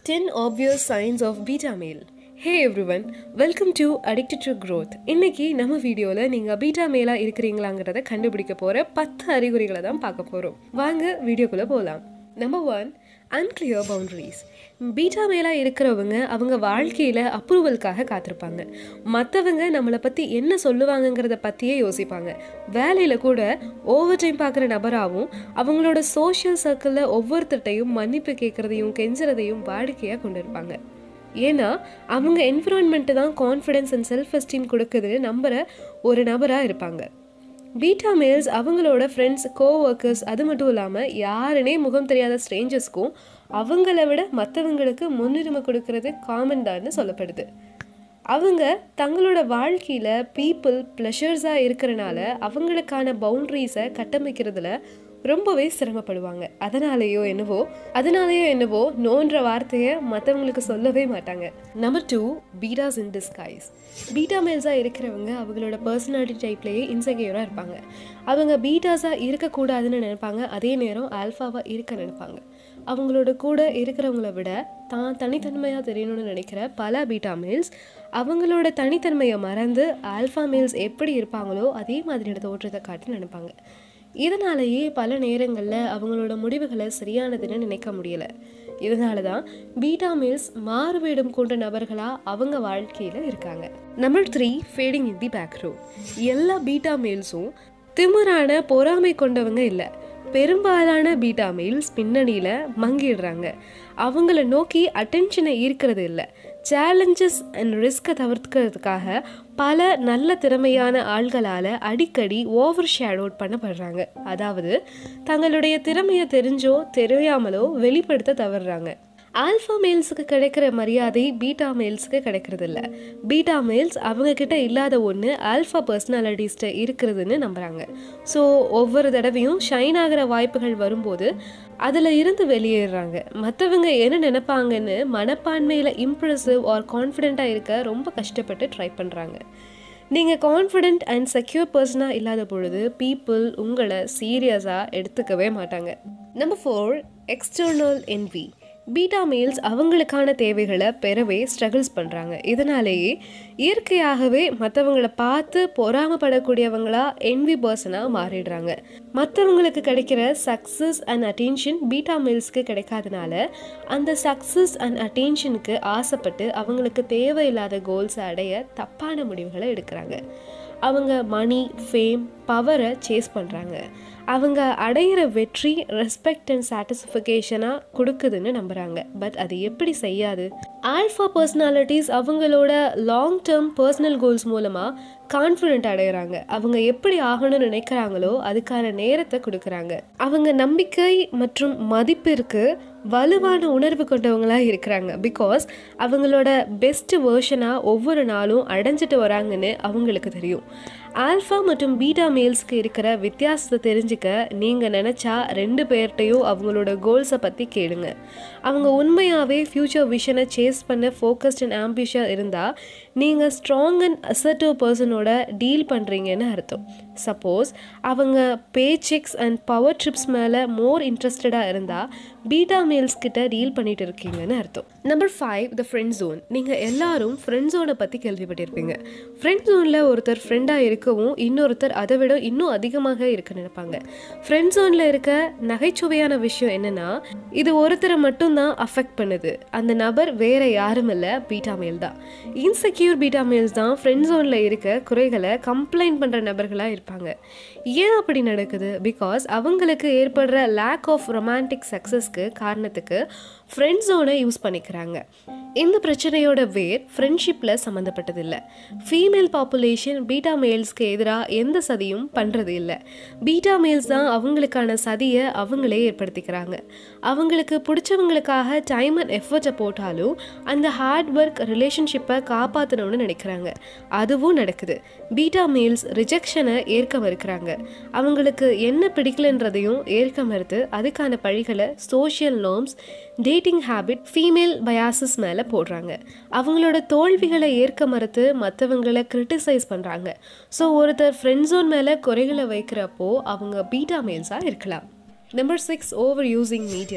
10 obvious signs of beta male hey everyone welcome to addicted to growth இன்னைக்கு நம்ம வீடியோவில் நீங்கள் பீட்டா மேலாக இருக்கிறீங்களாங்கிறத கண்டுபிடிக்க போகிற பத்து அறிகுறிகளை தான் பார்க்க போகிறோம் வாங்க வீடியோக்குள்ளே போகலாம் number one unclear boundaries beta மேலாக இருக்கிறவங்க அவங்க வாழ்க்கையில் அப்ரூவலுக்காக காத்திருப்பாங்க மற்றவங்க நம்மளை பற்றி என்ன சொல்லுவாங்கங்கிறத பற்றியே யோசிப்பாங்க வேலையில் கூட ஓவர் டைம் பார்க்குற நபராகவும் அவங்களோட சோஷியல் சர்க்கிளில் ஒவ்வொருத்தட்டையும் மன்னிப்பு கேட்குறதையும் கெஞ்சுறதையும் வாடிக்கையாக கொண்டு இருப்பாங்க ஏன்னா அவங்க என்விரான்மெண்ட்டு தான் கான்ஃபிடென்ஸ் அண்ட் செல்ஃப் எஸ்டீம் கொடுக்குதுன்னு நம்புகிற ஒரு நபராக இருப்பாங்க பீட்டா மேல்ஸ் அவங்களோட ஃப்ரெண்ட்ஸ் கோ ஒர்க்கர்ஸ் அது மட்டும் இல்லாமல் யாருனே முகம் தெரியாத ஸ்ட்ரேஞ்சர்ஸ்க்கும் அவங்கள விட மற்றவங்களுக்கு முன்னுரிமை கொடுக்கறது காமன் தான்னு சொல்லப்படுது அவங்க தங்களோட வாழ்க்கையில் பீப்புள் ப்ளஷர்ஸாக இருக்கிறனால அவங்களுக்கான பவுண்ட்ரிஸை கட்டமைக்கிறதுல ரொம்பவே சிரமப்படுவாங்க அதனாலேயோ என்னவோ அதனாலேயோ என்னவோ நோன்ற வார்த்தையை மற்றவங்களுக்கு சொல்லவே மாட்டாங்க number two betas in disguise beta மேல்ஸாக இருக்கிறவங்க அவங்களோட பர்சனாலிட்டி டைப்லேயே இன்செக்யூராக இருப்பாங்க அவங்க பீட்டாஸாக இருக்கக்கூடாதுன்னு நினைப்பாங்க அதே நேரம் ஆல்ஃபாவாக இருக்க நினைப்பாங்க அவங்களோட கூட இருக்கிறவங்கள விட தான் தனித்தன்மையாக தெரியணும்னு நினைக்கிற பல பீட்டா மேல்ஸ் அவங்களோட தனித்தன்மையை மறந்து ஆல்ஃபா மேல்ஸ் எப்படி இருப்பாங்களோ அதே மாதிரியான தோற்றத்தை காட்டி நினைப்பாங்க இதனாலேயே பல நேரங்களில் அவங்களோட முடிவுகளை சரியானதுன்னு நினைக்க முடியல இதனால தான் பீட்டா மேல்ஸ் மாறுவேடம் கொண்ட நபர்களாக அவங்க வாழ்க்கையில் இருக்காங்க number three fading in the background எல்லா பீட்டா மேல்ஸும் திமிரான பொறாமை கொண்டவங்க இல்லை பெரும்பாலான பீட்டா மெயில்ஸ் பின்னணியில் மங்கிடுறாங்க அவங்கள நோக்கி அட்டென்ஷனை ஈர்க்கிறது இல்லை சேலஞ்சஸ் அண்ட் ரிஸ்க்கை தவிர்க்கிறதுக்காக பல நல்ல திறமையான ஆள்களால் அடிக்கடி ஓவர் ஷேடோட் பண்ணப்படுறாங்க அதாவது தங்களுடைய திறமையை தெரிஞ்சோ தெரியாமலோ வெளிப்படுத்த தவறுறாங்க ஆல்ஃபா மேல்ஸுக்கு கிடைக்கிற மரியாதை பீட்டா மேல்ஸுக்கு கிடைக்கிறது இல்லை பீட்டா மேல்ஸ் அவங்க கிட்ட இல்லாத ஒன்று ஆல்ஃபா பர்சனாலிட்டிஸ்ட்டு இருக்கிறதுன்னு நம்புகிறாங்க ஸோ ஒவ்வொரு தடவையும் ஷைன் ஆகிற வாய்ப்புகள் வரும்போது அதில் இருந்து வெளியேறாங்க மற்றவங்க என்ன நினைப்பாங்கன்னு மனப்பான்மையில் இம்ப்ரெசிவ் ஆர் கான்ஃபிடெண்ட்டாக இருக்க ரொம்ப கஷ்டப்பட்டு ட்ரை பண்ணுறாங்க நீங்கள் கான்ஃபிடென்ட் அண்ட் செக்யூர் பர்சனாக இல்லாத பொழுது பீப்புள் உங்களை சீரியஸாக எடுத்துக்கவே மாட்டாங்க number four external envy beta males அவங்களுக்கான தேவைகளை பெறவே ஸ்ட்ரகிள்ஸ் பண்ணுறாங்க இதனாலேயே இயற்கையாகவே மற்றவங்கள பார்த்து பொறாமப்படக்கூடியவங்களா என்வி பர்சனாக மாறிடுறாங்க மற்றவங்களுக்கு கிடைக்கிற சக்ஸஸ் அண்ட் அட்டென்ஷன் பீட்டா மேல்ஸ்க்கு கிடைக்காதனால அந்த சக்ஸஸ் அண்ட் அட்டென்ஷனுக்கு ஆசைப்பட்டு அவங்களுக்கு தேவையில்லாத கோல்ஸை அடைய தப்பான முடிவுகளை எடுக்கிறாங்க அவங்க மணி ஃபேம் பவரை சேஸ் பண்ணுறாங்க அவங்க அடையிற வெற்றி ரெஸ்பெக்ட் அண்ட் சாட்டிஸ்ஃபிகேஷனாக கொடுக்குதுன்னு நம்புகிறாங்க பட் அது எப்படி செய்யாது ஆல்ஃபா பர்சனாலிட்டிஸ் அவங்களோட லாங் டேர்ம் பர்சனல் கோல்ஸ் மூலமாக கான்ஃபிடென்ட் அடைகிறாங்க அவங்க எப்படி ஆகணும்னு நினைக்கிறாங்களோ அதுக்கான நேரத்தை கொடுக்குறாங்க அவங்க நம்பிக்கை மற்றும் மதிப்பிற்கு வலுவான உணர்வு கொண்டவங்களாக இருக்கிறாங்க பிகாஸ் அவங்களோட பெஸ்ட் வேர்ஷனாக ஒவ்வொரு நாளும் அடைஞ்சிட்டு வராங்கன்னு அவங்களுக்கு தெரியும் ஆல்ஃபா மற்றும் பீட்டா மேல்ஸ்க்கு இருக்கிற வித்தியாசத்தை தெரிஞ்சுக்க நீங்கள் நினச்சா ரெண்டு பேர்கிட்டையும் அவங்களோட கோல்ஸை பற்றி கேளுங்க அவங்க உண்மையாகவே ஃப்யூச்சர் விஷனை சேஸ் பண்ண ஃபோக்கஸ்ட் அண்ட் ஆம்பிஷாக இருந்தால் நீங்கள் ஸ்ட்ராங் அண்ட் அசர்டிவ் பர்சனோட டீல் பண்ணுறீங்கன்னு அர்த்தம் சப்போஸ் அவங்க pay checks and power trips மேலே மோர் இன்ட்ரெஸ்டடாக இருந்தால் பீட்டா மேல்ஸ் கிட்ட டீல் பண்ணிட்டு இருக்கீங்கன்னு அர்த்தம் number five the friend zone நீங்கள் எல்லாரும் ஃப்ரெண்ட் ஜோனை பற்றி கேள்விப்பட்டிருப்பீங்க ஃப்ரெண்ட் ஜோனில் ஒருத்தர் ஃப்ரெண்டாக இருக்கவும் இன்னொருத்தர் அதை விட இன்னும் அதிகமாக இருக்க நினைப்பாங்க ஃப்ரெண்ட் ஜோனில் இருக்க நகைச்சுவையான விஷயம் என்னென்னா இது ஒருத்தரை மட்டும்தான் அஃபெக்ட் பண்ணுது அந்த நபர் வேற யாரும் இல்லை பீட்டா மேல் தான் இன்செக்யூர் பீட்டா மேல்ஸ் தான் ஃப்ரெண்ட் ஜோனில் இருக்க குறைகளை கம்ப்ளைண்ட் பண்ணுற நபர்களாக இருப்பாங்க ஏன் அப்படி நடக்குது பிகாஸ் அவங்களுக்கு ஏற்படுற லேக் ஆஃப் ரொமான்டிக் சக்ஸஸ்க்கு காரணத்துக்கு ஃப்ரெண்ட் ஜோனை யூஸ் பண்ணிக்கிறாங்க இந்த பிரச்சனையோட வேர் ஃப்ரெண்ட்ஷிப்பில் சம்மந்தப்பட்டதில்லை ஃபீமேல் பாப்புலேஷன் பீட்டா மேல்ஸ்க்கு எதிராக எந்த சதியும் பண்ணுறது இல்லை பீட்டா மேல்ஸ் தான் அவங்களுக்கான சதியை அவங்களே ஏற்படுத்திக்கிறாங்க அவங்களுக்கு பிடிச்சவங்களுக்காக டைம் அண்ட் எஃபர்ட்டை போட்டாலும் அந்த ஹார்ட் ஒர்க் ரிலேஷன்ஷிப்பை காப்பாற்றணும்னு நினைக்கிறாங்க அதுவும் நடக்குது பீட்டா மேல்ஸ் ரிஜெக்ஷனை ஏற்க மறுக்கிறாங்க அவங்களுக்கு என்ன பிடிக்கலன்றதையும் ஏற்க மறுத்து அதுக்கான பழிகளை social norms dating habit female biases மேலே போடுறாங்க அவங்களோட தோல்விகளை ஏற்க மறுத்து மற்றவங்களை கிரிட்டிசைஸ் பண்ணுறாங்க ஸோ ஒருத்தர் ஃப்ரெண்ட் ஜோன் மேலே குறைகளை வைக்கிறப்போ அவங்க பீட்டா மேல்ஸாக இருக்கலாம் number six over using media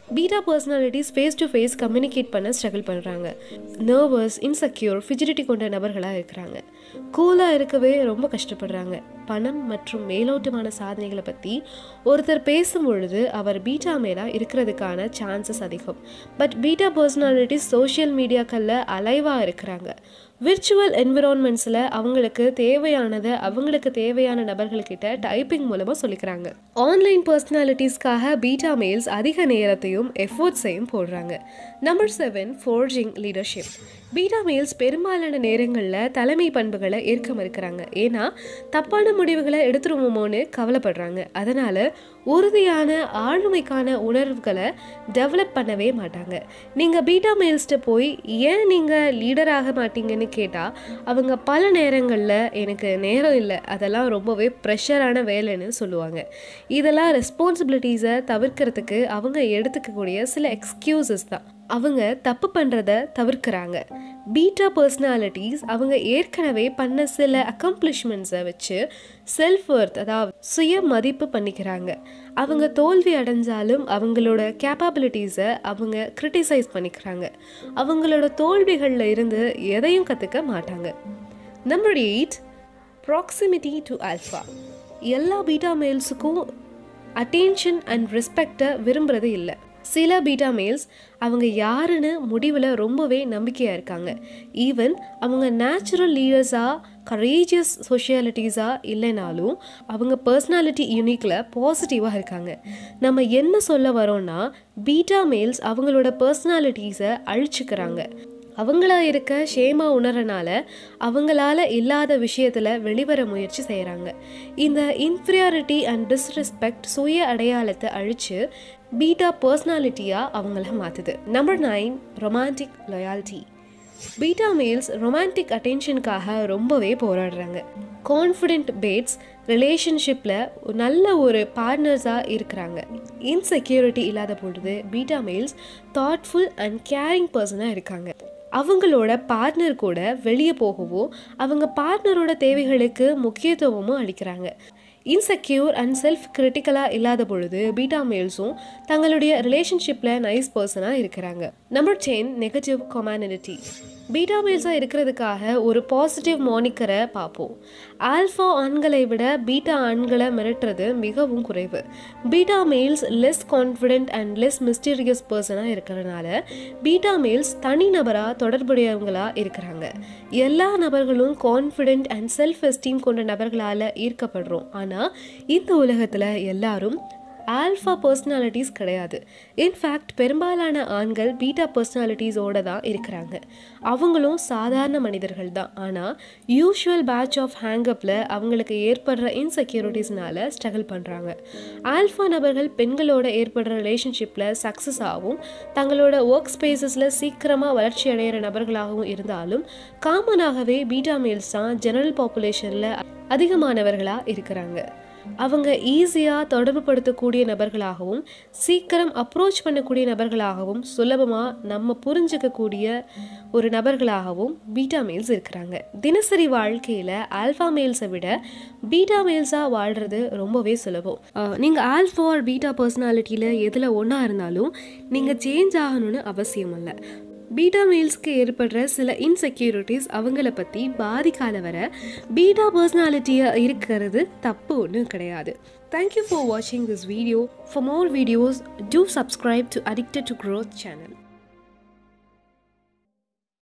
beta personalities face to face communicate பண்ண ஸ்ட்ரகிள் பண்ணுறாங்க நர்வஸ் இன்செக்யூர் ஃபிஜிலிட்டி கொண்ட நபர்களாக இருக்கிறாங்க கூலாக இருக்கவே ரொம்ப கஷ்டப்படுறாங்க பணம் மற்றும் மேலோட்டமான சாதனைகளை பற்றி ஒருத்தர் பேசும் பொழுது அவர் பீட்டா மேலாக இருக்கிறதுக்கான சான்சஸ் அதிகம் பட் பீட்டா பர்சனாலிட்டிஸ் சோஷியல் மீடியாக்களில் அலைவாக இருக்கிறாங்க விர்ச்சுவல் என்விரான்மெண்ட்ஸில் அவங்களுக்கு தேவையானதை அவங்களுக்கு தேவையான நபர்கள்கிட்ட டைப்பிங் மூலமாக சொல்லிக்கிறாங்க ஆன்லைன் பர்சனாலிட்டிஸ்க்காக பீட்டா மெயில்ஸ் அதிக நேரத்தையும் எஃபோர்ட்ஸையும் போடுறாங்க number seven forging leadership beta males பெரும்பாலான நேரங்களில் தலைமை பண்புகளை ஏற்க மறுக்கிறாங்க ஏன்னா தப்பான முடிவுகளை எடுத்துருவோமோன்னு கவலைப்படுறாங்க அதனால் உறுதியான ஆளுமைக்கான உணர்வுகளை டெவலப் பண்ணவே மாட்டாங்க நீங்கள் பீட்டா மெயில்ஸ்ட்டு போய் ஏன் நீங்கள் லீடர் ஆக மாட்டீங்கன்னு கேட்டால் அவங்க பல நேரங்களில் எனக்கு நேரம் இல்லை அதெல்லாம் ரொம்பவே ப்ரெஷரான வேலைன்னு சொல்லுவாங்க இதெல்லாம் ரெஸ்பான்சிபிலிட்டிஸை தவிர்க்கிறதுக்கு அவங்க எடுத்துக்கக்கூடிய சில எக்ஸ்கியூசஸ் தான் அவங்க தப்பு பண்ணுறத தவிர்க்கிறாங்க பீட்டா பர்சனாலிட்டிஸ் அவங்க ஏற்கனவே பண்ண சில அக்கம்ப்ளிஷ்மெண்ட்ஸை வச்சு செல்ஃப் ஒர்த் அதாவது சுய மதிப்பு பண்ணிக்கிறாங்க அவங்க தோல்வி அடைஞ்சாலும் அவங்களோட கேப்பபிலிட்டிஸை அவங்க கிரிட்டிசைஸ் பண்ணிக்கிறாங்க அவங்களோட தோல்விகளில் இருந்து எதையும் கற்றுக்க மாட்டாங்க number eight proximity to alpha எல்லா பீட்டா மேல்ஸுக்கும் அட்டென்ஷன் அண்ட் ரெஸ்பெக்டை விரும்புறது இல்லை சில பீட்டா மேல்ஸ் அவங்க யாருன்னு முடிவில் ரொம்பவே நம்பிக்கையாக இருக்காங்க ஈவன் அவங்க நேச்சுரல் லீடர்ஸாக கரேஜியஸ் சொஷியாலிட்டிஸாக இல்லைனாலும் அவங்க பர்சனாலிட்டி யூனிக்கில் பாசிட்டிவாக இருக்காங்க நம்ம என்ன சொல்ல வரோன்னா பீட்டா மேல்ஸ் அவங்களோட பர்சனாலிட்டிஸை அழிச்சுக்கிறாங்க அவங்களா இருக்க ஷேமா உணரனால அவங்களால இல்லாத விஷயத்தில் வெளிவர முயற்சி செய்கிறாங்க இந்த இன்ஃபீரியாரிட்டி அண்ட் டிஸ்ரெஸ்பெக்ட் சுய அடையாளத்தை அழித்து பீட்டா பர்சனாலிட்டியாக அவங்கள மாற்றுது number nine romantic loyalty beta males romantic அட்டென்ஷனுக்காக ரொம்பவே போராடுறாங்க கான்ஃபிடென்ட் பேட்ஸ் ரிலேஷன்ஷிப்பில் நல்ல ஒரு பார்ட்னர்ஸாக இருக்கிறாங்க இன்செக்யூரிட்டி இல்லாத பொழுது beta males thoughtful and caring பர்சனாக இருக்காங்க அவங்களோட பார்ட்னர் கூட வெளியே போகவோ அவங்க பார்ட்னரோட தேவைகளுக்கு முக்கியத்துவமும் அளிக்கிறாங்க இன்செக்யூர் அண்ட் செல்ஃப் கிரிட்டிக்கலாக இல்லாத பொழுது பீட்டா மேல்ஸும் தங்களுடைய ரிலேஷன்ஷிப்பில் நைஸ் பர்சனாக இருக்கிறாங்க number ten negative community beta மேல்ஸாக இருக்கிறதுக்காக ஒரு பாசிட்டிவ் மானிக்கரை பார்ப்போம் ஆல்ஃபா ஆண்களை விட பீட்டா ஆண்களை மிரட்டுறது மிகவும் குறைவு beta males less confident and less mysterious பர்சனாக இருக்கிறதுனால பீட்டா மேல்ஸ் தனிநபராக தொடர்புடையவங்களாக இருக்கிறாங்க எல்லா நபர்களும் கான்ஃபிடென்ட் அண்ட் செல்ஃப் எஸ்டீம் கொண்ட நபர்களால் ஈர்க்கப்படுறோம் ஆனால் இந்த உலகத்தில் எல்லாரும் ஆல்ஃபா பர்சனாலிட்டிஸ் கிடையாது இன்ஃபேக்ட் பெரும்பாலான ஆண்கள் பீட்டா பர்சனாலிட்டிஸோட தான் இருக்கிறாங்க அவங்களும் சாதாரண மனிதர்கள் தான் ஆனால் யூஷுவல் பேட்ச் ஆஃப் ஹேங்கப்பில் அவங்களுக்கு ஏற்படுற இன்செக்யூரிட்டிஸ்னால ஸ்ட்ரகிள் பண்ணுறாங்க ஆல்ஃபா நபர்கள் பெண்களோட ஏற்படுற ரிலேஷன்ஷிப்பில் சக்ஸஸ் ஆகும் தங்களோட ஒர்க் ஸ்பேசஸில் சீக்கிரமாக வளர்ச்சி அடைகிற நபர்களாகவும் இருந்தாலும் காமனாகவே பீட்டா மேல்ஸ் தான் ஜெனரல் பாப்புலேஷனில் அதிகமானவர்களாக இருக்கிறாங்க அவங்க ஈஸியாக தொடர்புபடுத்தக்கூடிய நபர்களாகவும் சீக்கிரம் அப்ரோச் பண்ணக்கூடிய நபர்களாகவும் சுலபமாக நம்ம புரிஞ்சுக்கக்கூடிய ஒரு நபர்களாகவும் பீட்டா மேல்ஸ் இருக்கிறாங்க தினசரி வாழ்க்கையில் ஆல்ஃபா மேல்ஸை விட பீட்டா மேல்ஸாக வாழ்கிறது ரொம்பவே சுலபம் நீங்கள் ஆல்ஃபா ஆர் பீட்டா பர்சனாலிட்டியில் எதில் ஒன்றா இருந்தாலும் நீங்கள் சேஞ்ச் ஆகணும்னு அவசியம் இல்லை பீட்டா மேல்ஸ்க்கு ஏற்படுற சில இன்செக்யூரிட்டிஸ் அவங்கள பற்றி பாதிக்காத வர பீட்டா பர்சனாலிட்டியாக இருக்கிறது தப்பு ஒன்றும் கிடையாது தேங்க்யூ ஃபார் வாட்சிங் this video for more videos do subscribe to addicted to growth channel